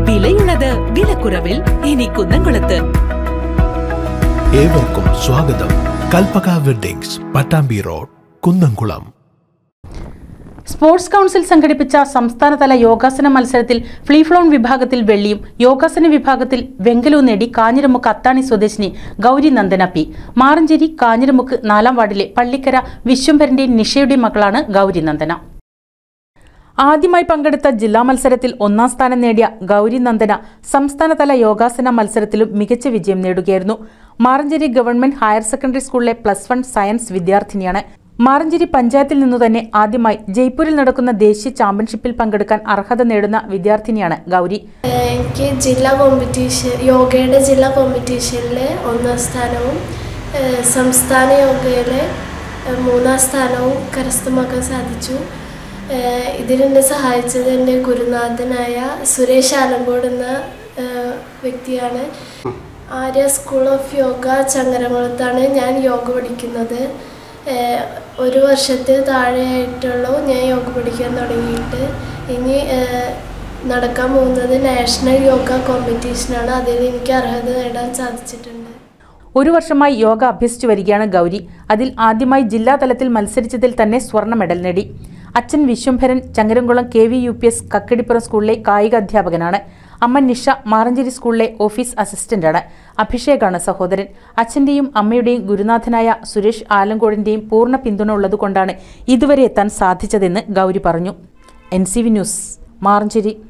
വിലയുള്ളത് വിലക്കുറവിൽ ഇനി കുന്നംകുളത്ത് ഏവർക്കും സ്വാഗതം Kalpaka weddings Pattambi road Kunnamkulam sports council സംഘടിപ്പിച്ച സംസ്ഥാനതല യോഗാസന മത്സരത്തിൽ ഫ്ലീഫ്ലോൺ വിഭാഗത്തിൽ വെള്ളിയും യോഗാസന വിഭാഗത്തിൽ വെങ്കലവും നേടി കാഞ്ഞിരമുക്ക് അത്താണി സ്വദേശിനി ഗൗരി നന്ദന പി മാറഞ്ചേരി കാഞ്ഞിരമുക്ക് നാലാം വാർഡിലെ പള്ളിക്കര വിശ്വംഭരന്റെയും നിഷയുടെയും മകളാണ് ഗൗരി നന്ദന ആദ്യമായി പങ്കെടുത്ത ജില്ലാ മത്സരത്തിൽ ഒന്നാം സ്ഥാനം നേടിയ ഗൗരി നന്ദന സംസ്ഥാനതല യോഗാസന മത്സരത്തിലും മികച്ച വിജയം നേടുകയായിരുന്നു മാറഞ്ചേരി ഗവൺമെന്റ് ഹയർ സെക്കൻഡറി സ്കൂളിലെ പ്ലസ് വൺ സയൻസ് വിദ്യാർത്ഥിനിയാണ് മാറഞ്ചേരി പഞ്ചായത്തിൽ നിന്നു തന്നെ ആദ്യമായി ജയ്പൂരിൽ നടക്കുന്ന ദേശീയ ചാമ്പ്യൻഷിപ്പിൽ പങ്കെടുക്കാൻ അർഹത നേടുന്ന വിദ്യാർത്ഥിനിയാണ് ഗൗരി എനിക്ക് ജില്ലാ കോമ്പറ്റീഷൻ യോഗയുടെ ജില്ലാ കോമ്പറ്റീഷനിൽ ഒന്നാം സ്ഥാനവും ഏഹ് സംസ്ഥാന യോഗയിൽ മൂന്നാം സ്ഥാനവും കരസ്ഥമാക്കാൻ സാധിച്ചു ഏഹ് ഇതിനെന്നെ സഹായിച്ചത് എൻ്റെ ഗുരുനാഥനായ സുരേഷ് ആലങ്കോട് എന്ന ഏഹ് വ്യക്തിയാണ് ആര്യ സ്കൂൾ ഓഫ് യോഗ ചങ്ങരകുളത്താണ് ഞാൻ യോഗ പഠിക്കുന്നത് ഏഹ് ഒരു വർഷത്തിൽ താഴെയായിട്ടുള്ളൂ ഞാൻ യോഗ പഠിക്കാൻ തുടങ്ങിയിട്ട് ഇനി ഏഹ് നടക്കാൻ പോകുന്നത് നാഷണൽ യോഗ കോമ്പറ്റീഷനാണ് അതിൽ എനിക്ക് അർഹത നേടാൻ സാധിച്ചിട്ടുണ്ട് ഒരു വർഷമായി യോഗ അഭ്യസിച്ചു വരികയാണ് ഗൗരി അതിൽ ആദ്യമായി ജില്ലാ തലത്തിൽ മത്സരിച്ചതിൽ തന്നെ സ്വർണ്ണ മെഡൽ നേടി അച്ഛൻ Vishwambharan Changaramkulam K V U P S Kakkadippuram സ്കൂളിലെ കായിക അധ്യാപകനാണ് അമ്മ നിഷ മാറഞ്ചേരി സ്കൂളിലെ ഓഫീസ് അസിസ്റ്റന്റാണ് അഭിഷേകാണ് സഹോദരൻ അച്ഛന്റെയും അമ്മയുടെയും ഗുരുനാഥനായ സുരേഷ് ആലങ്കോടിന്റെയും പൂർണ്ണ പിന്തുണ ഉള്ളതുകൊണ്ടാണ് ഇതുവരെ എത്താൻ സാധിച്ചതെന്ന് ഗൗരി പറഞ്ഞു N C V news Maranchery